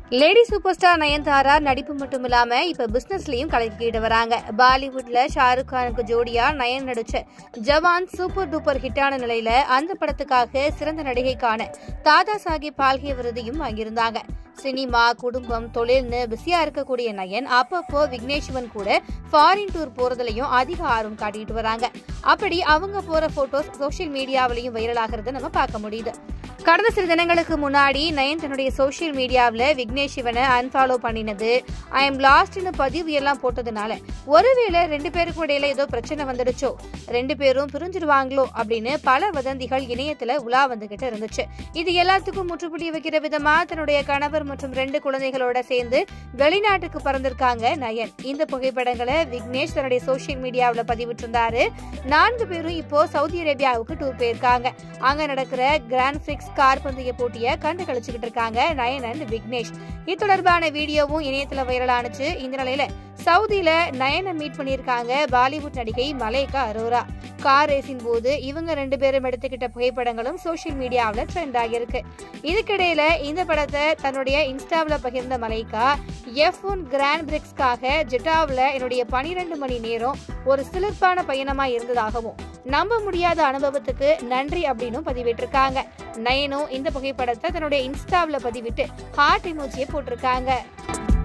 lady super star Nayanthara நடிப்பு மட்டும் இல்லாம இப்ப பிசினஸ்லயும் கலக்கிட்டு வராங்க பாலிவுட்ல ஷாருக் கானுக்கு ஜோடியா நயன் நடிச்ச ஜவான் சூப்பர் டூப்பர் ஹிட்டான நிலையில அந்த படத்துக்காக சிறந்த நடிகைக்கான தாதா சாஹிப் பால்கே விருதையும் வாங்கியிருந்தாங்க சினிமா குடும்பம் தொழில்னு பிஸியா இருக்கக்கூடிய நயன் அப்பப்போ விக்னேஷ்வன் கூட ஃபாரின் டூர் போறதுலயும் அதிக ஆர்வம் காட்டிட்டு வராங்க அப்படி அவங்க போற போட்டோஸ் சோஷியல் மீடியாவிலையும் வைரல் ஆகிறத நம்ம பார்க்க முடியுது கடந்த சில தினங்களுக்கு முன்னாடி நயன் தன்னுடைய சோஷியல் மீடியாவில் விக்னேஷ் சிவனை அன்ஃபாலோ பண்ணினது ஐ எம் லாஸ்ட்னு பதிவு எல்லாம் போட்டதுனால ஒருவேளை ரெண்டு பேருக்கும் இடையில ஏதோ பிரச்சனை வந்துடுச்சோ ரெண்டு பேரும் பிரிஞ்சிருவாங்களோ அப்படின்னு பல வதந்திகள் இணையத்துல உலா வந்துகிட்டு இருந்துச்சு இது எல்லாத்துக்கும் முற்றுப்புள்ளி வைக்கிற விதமா தன்னுடைய கணவர் மற்றும் ரெண்டு குழந்தைகளோட சேர்ந்து வெளிநாட்டுக்கு பறந்திருக்காங்க நயன் இந்த புகைப்படங்களை விக்னேஷ் தன்னுடைய சோஷியல் மீடியாவில் பதிவிட்டிருந்தாரு நான்கு பேரும் இப்போ சவுதி அரேபியாவுக்கு டூர் போயிருக்காங்க அங்க நடக்கிற கிராண்ட் பிரிக்ஸ் கார் பந்தய போட்டியை கண்டு கழிச்சுக்கிட்டு இருக்காங்க நயன் அண்ட் விக்னேஷ் இது தொடர்பான வீடியோவும் இணையத்துல வைரலானுச்சு இந்த நிலையில சவுதியில நயனை மீட் பண்ணியிருக்காங்க பாலிவுட் நடிகை மலேகா அரோரா கார் ரேசின் போது இவங்க ரெண்டு பேரும் எடுத்துக்கிட்ட புகைப்படங்களும் சோஷியல் மீடியாவில் ட்ரெண்ட் ஆகியிருக்கு இதுக்கிடையில இந்த படத்தை தன்னுடைய இன்ஸ்டாவில் பகிர்ந்த மலைக்கா எஃப் ஒன் கிராண்ட் பிரிக்ஸ்க்காக ஜெட்டாவில் என்னுடைய பனிரெண்டு மணி நேரம் ஒரு சிலிர்ப்பான பயணமா இருந்ததாகவும் நம்ப முடியாத அனுபவத்துக்கு நன்றி அப்படின்னும் பதிவிட்டிருக்காங்க நயனும் இந்த புகைப்படத்தை தன்னுடைய இன்ஸ்டாவில் பதிவிட்டு ஹார்ட் இமோஜியை போட்டிருக்காங்க